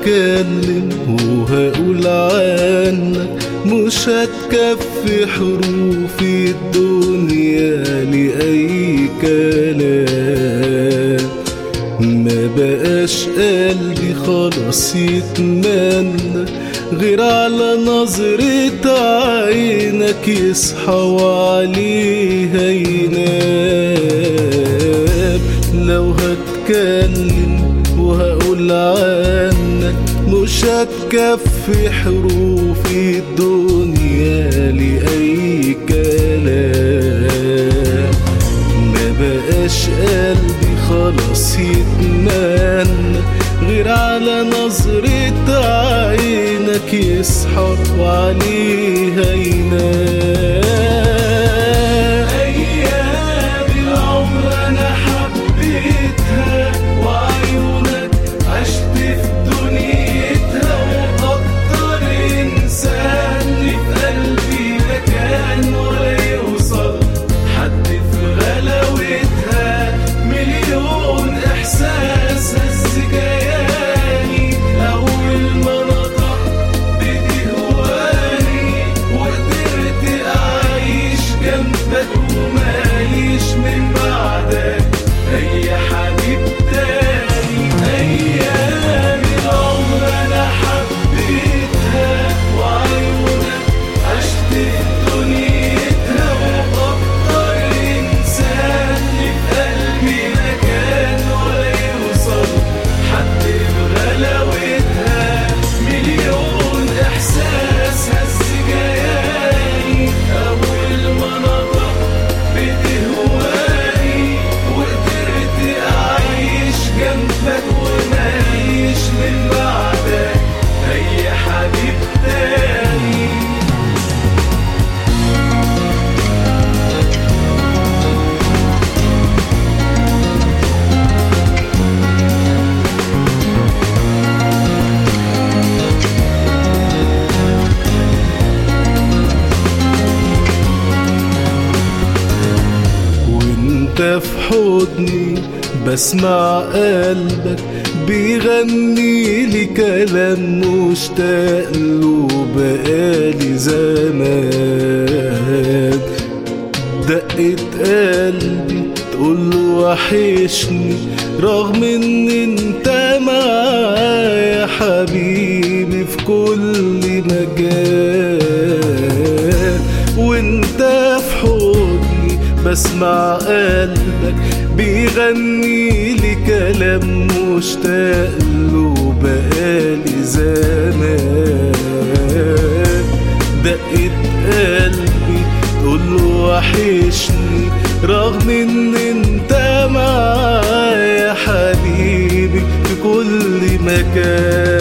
هتكلم وهقول عنك مش هتكفي حروفي الدنيا لأي كلام ما بقاش قلبي خلاص يتمنى غير على نظرة عينك يصحى وعليها ينام لو هتكلم وهقول عنك مش هتكفي حروفي الدنيا لأي كلام ما بقاش قلبي خلاص يتمنى غير على نظرة عينك يصحى وعليها ينام أيام العمر أنا حبيتها وعيونك عشت في دنيتها وأكتر إنسان في قلبي مكان ولا يوصل حد في غلاوتها مليون إحساس هز كياني أول ما نطق بدي هواني وقدرت أعيش جنبك وماليش من بعدك أي حبيب تاني أيام العمر أنا حبيتها وعيونك عشت في دنيتها وأكتر إنسان في قلبي مكان ولا يوصل حد بغلاوتها مليون إحساس هز كياني أول ما نطق بتهواني وقدرت أعيش جنبك وماليش من بعدك أي حبيب تاني وانت في حضني بسمع قلبك بيغني لي كلام مشتاق له بقالي زمان دقت قلبي تقول له وحشني رغم ان انت معايا حبيبي في كل مكان وانت في حضني بسمع قلبك بيغني لي كلام مشتاق له بقالي زمان دقت قلبي تقول له وحشني رغم ان انت معايا حبيبي في كل مكان